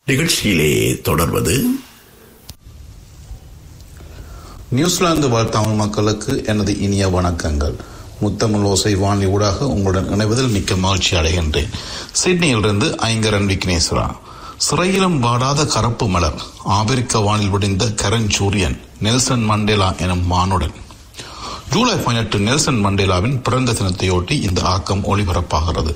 நிகழ்ச்சியிலே தொடர்வது நியூசிலாந்து வாழ் தமிழ் மக்களுக்கு எனது இனிய வணக்கங்கள் முத்தமிழ் ஓசை வானொலி ஊடாக உங்களுடன் இணைவதில் மிக்க மகிழ்ச்சி அடைகின்றேன் சிட்னியிலிருந்து ஐங்கரன் விக்னேஸ்வரா சிறையிலும் வாடாத கருப்பு மலர் ஆபிரிக்க வானில் விடிந்த கரண் சூரியன் நெல்சன் மண்டேலா எனும் மானுடன் ஜூலை பதினெட்டு நெல்சன் மண்டேலாவின் பிறந்த தினத்தையொட்டி இந்த ஆக்கம் ஒளிபரப்பாகிறது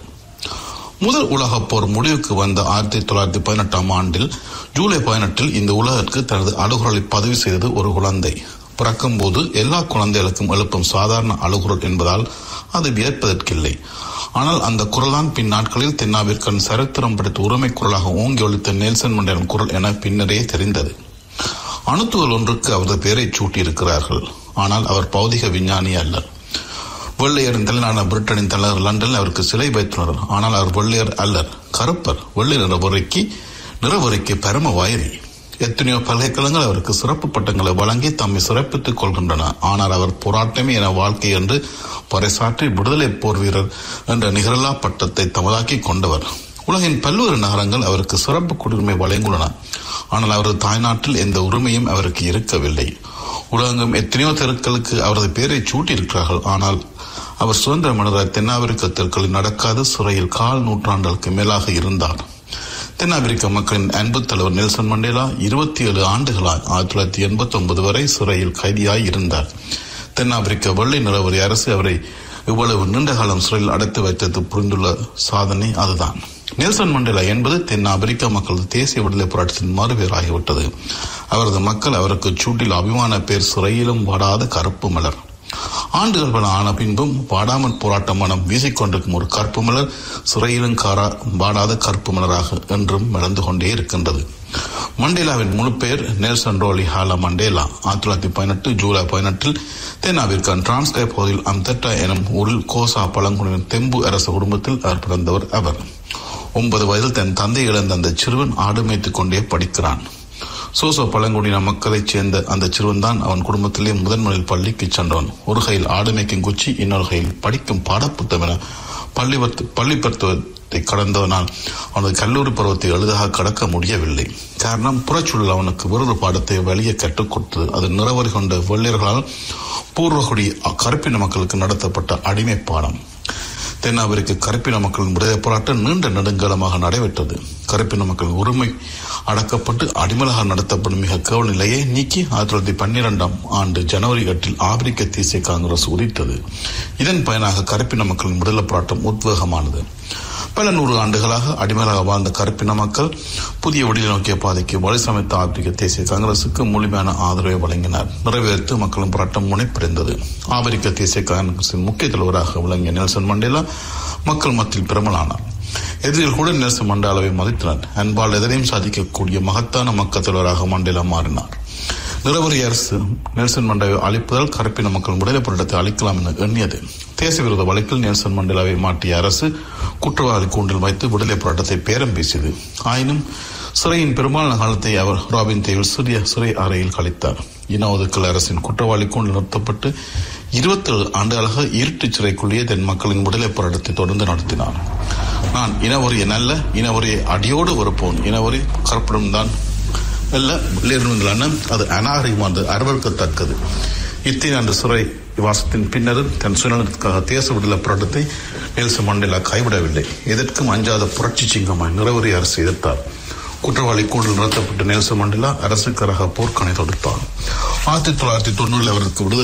முதல் உலகப் போர் முடிவுக்கு வந்த ஆயிரத்தி தொள்ளாயிரத்தி பதினெட்டாம் ஆண்டில் ஜூலை பதினெட்டில் இந்த உலகிற்கு தனது அழுகுரலை பதிவு செய்தது ஒரு குழந்தை பிறக்கும் போது எல்லா குழந்தைகளுக்கும் எழுப்பும் சாதாரண அழுகுரல் என்பதால் அது வியப்பதற்கில்லை ஆனால் அந்த குரல்தான் பின் நாட்களில் தென்னாவிற்கன் சரித்திரம் படைத்த உரிமை குரலாக ஓங்கி ஒழித்த நெல்சன் மண்டேலின் குரல் என பின்னரே தெரிந்தது அணுத்துகள் ஒன்றுக்கு அவரது பெயரை சூட்டியிருக்கிறார்கள் ஆனால் அவர் பௌதிக விஞ்ஞானி அல்ல வெள்ளையரின் தலைநகரான பிரிட்டனின் தலைநகர் லண்டனில் அவருக்கு சிலை வைத்துள்ளனர் ஆனால் அவர் வெள்ளையர் அல்லர் கருப்பர் வெள்ளை நிறவரைக்கு நிறவரைக்கு பரம வயரி எத்தனையோ பல்கலைக்கழகங்கள் அவருக்கு சிறப்பு பட்டங்களை வழங்கி தம்மை சிறப்பித்துக் கொள்கின்றன ஆனால் அவர் போராட்டமே என வாழ்க்கை என்று பறைசாற்றி விடுதலை போர் வீரர் என்ற நிகரலா பட்டத்தை தமதாக்கி கொண்டவர் உலகின் பல்வேறு நகரங்கள் அவருக்கு சிறப்பு குடியுரிமை வழங்கியுள்ளன ஆனால் அவரது தாய்நாட்டில் எந்த உரிமையும் அவருக்கு இருக்கவில்லை உலகெங்கும் எத்தனையோ தெருக்களுக்கு அவரது பெயரை சூட்டியிருக்கிறார்கள் ஆனால் அவர் சுதந்திர மனிதர் தென்னாப்பிரிக்க தெருக்களில் நடக்காத சிறையில் கால் நூற்றாண்டுகளுக்கு மேலாக இருந்தார் தென்னாப்பிரிக்க மக்களின் அன்பு தலைவர் நெல்சன் மண்டேலா இருபத்தி ஏழு ஆண்டுகளாய் ஆயிரத்தி தொள்ளாயிரத்தி எண்பத்தி ஒன்பது வரை சிறையில் கைதியாய் இருந்தார் தென்னாப்பிரிக்க வெள்ளை நிலவரி அரசு அவரை இவ்வளவு நீண்ட காலம் சிறையில் அடைத்து வைத்தது புரிந்துள்ள சாதனை அதுதான் நெல்சன் மண்டேலா என்பது தென் அமெரிக்க மக்களது தேசிய விடுதலை போராட்டத்தின் மறுபெயராகிவிட்டது அவரது மக்கள் அவருக்கு சூட்டில் அபிமான பேர் சிறையிலும் வாடாத கருப்பு மலர் ஆண்டுகள் பல ஆன பின்பும் வாடாமல் போராட்ட மனம் வீசிக்கொண்டிருக்கும் ஒரு கருப்பு மலர் சிறையிலும் காரா வாடாத கருப்பு மலராக என்றும் மிளந்து கொண்டே இருக்கின்றது மண்டேலாவின் முழு பெயர் நெல்சன் ரோலி ஹாலா மண்டேலா ஆயிரத்தி தொள்ளாயிரத்தி பதினெட்டு ஜூலை பதினெட்டில் தென்னாவிற்கான் டிரான்ஸ்கை பகுதியில் அம்தட்டா எனும் ஊரில் கோசா பழங்குடியின் தெம்பு அரச குடும்பத்தில் அவர் பிறந்தவர் அவர் ஒன்பது வயதில் தன் தந்தை இழந்த அந்த சிறுவன் ஆடு மேய்த்துக் கொண்டே படிக்கிறான் சோசோ பழங்குடியின மக்களைச் சேர்ந்த அந்த சிறுவன் தான் அவன் குடும்பத்திலே முதன்முறையில் பள்ளிக்கு சென்றவன் ஒரு கையில் ஆடு மேய்க்கும் குச்சி இன்னொரு கையில் படிக்கும் பாடப்புத்தம் என பள்ளி பள்ளி பருவத்தை கடந்தவனால் அவனது கல்லூரி பருவத்தை எளிதாக கடக்க முடியவில்லை காரணம் புறச்சூழல் அவனுக்கு வேறொரு பாடத்தை வழியை கற்றுக் கொடுத்தது அது நிறவரி கொண்ட வெள்ளையர்களால் பூர்வகுடி கருப்பின மக்களுக்கு நடத்தப்பட்ட அடிமை பாடம் தென்னாப்பிரிக்க கருப்பின மக்களின் விடுதலை போராட்டம் நீண்ட நெடுங்காலமாக நடைபெற்றது கருப்பின மக்களின் உரிமை அடக்கப்பட்டு அடிமலாக நடத்தப்படும் மிக கேவல நிலையை நீக்கி ஆயிரத்தி தொள்ளாயிரத்தி பன்னிரெண்டாம் ஆண்டு ஜனவரி எட்டில் ஆப்பிரிக்க தேசிய காங்கிரஸ் உதித்தது இதன் பயனாக கருப்பின மக்களின் விடுதலை போராட்டம் உத்வேகமானது பல நூறு ஆண்டுகளாக அடிமலாக வாழ்ந்த கருப்பின மக்கள் புதிய விடியை நோக்கிய பாதைக்கு வழி சமைத்த ஆப்பிரிக்க தேசிய காங்கிரசுக்கு முழுமையான ஆதரவை வழங்கினார் நிறைவேற்று மக்களின் போராட்டம் முனைப்பிருந்தது ஆப்பிரிக்க தேசிய காங்கிரசின் முக்கிய தலைவராக விளங்கிய நெல்சன் மண்டேலா மக்கள் மத்தியில் பிரபலானார் எதிரிகள் கூட நெல்சன் மண்டேலாவை மதித்தனர் அன்பால் எதனையும் சாதிக்கக்கூடிய மகத்தான மக்கள் தலைவராக மண்டேலா மாறினார் நிறவரி அரசு நெல்சன் மண்டேலாவை அழிப்பதால் கருப்பின மக்கள் விடுதலை போராட்டத்தை அழிக்கலாம் என எண்ணியது தேச விரோத வழக்கில் நெல்சன் மண்டேலாவை மாற்றிய அரசு குற்றவாளி கூண்டில் வைத்து விடுதலை போராட்டத்தை பேரம் பேசியது ஆயினும் சிறையின் பெரும்பாலான காலத்தை அவர் ராபின் தேவில் சிறிய சிறை அறையில் கழித்தார் இன ஒதுக்கல் அரசின் குற்றவாளி கூண்டில் நிறுத்தப்பட்டு இருபத்தேழு ஆண்டுகளாக இருட்டு சிறைக்குள்ளேயே தென் மக்களின் விடுதலை போராட்டத்தை தொடர்ந்து நடத்தினார் நான் இனவரியை நல்ல இனவரியை அடியோடு வெறுப்போன் இனவரி கற்படம் தான் அல்ல வெளியிருந்தான அது அநாகரிகமானது அருவறுக்கத்தக்கது இத்தனை ஆண்டு சிறை வாசத்தின் பின்னரும் தன் சுயநலத்துக்காக தேச விடுதலை போராட்டத்தை நெல்சன் மண்டேலா கைவிடவில்லை எதற்கும் அஞ்சாத புரட்சி சிங்கமாய் நிறவரி அரசு எதிர்த்தார் குற்றவாளி கூண்டில் நிறுத்தப்பட்ட நெல்சன் மண்டேலா அரசுக்கராக போர்க்கணை தொடுத்தார் ஆயிரத்தி தொள்ளாயிரத்தி தொண்ணூறில் அவருக்கு விடுதலை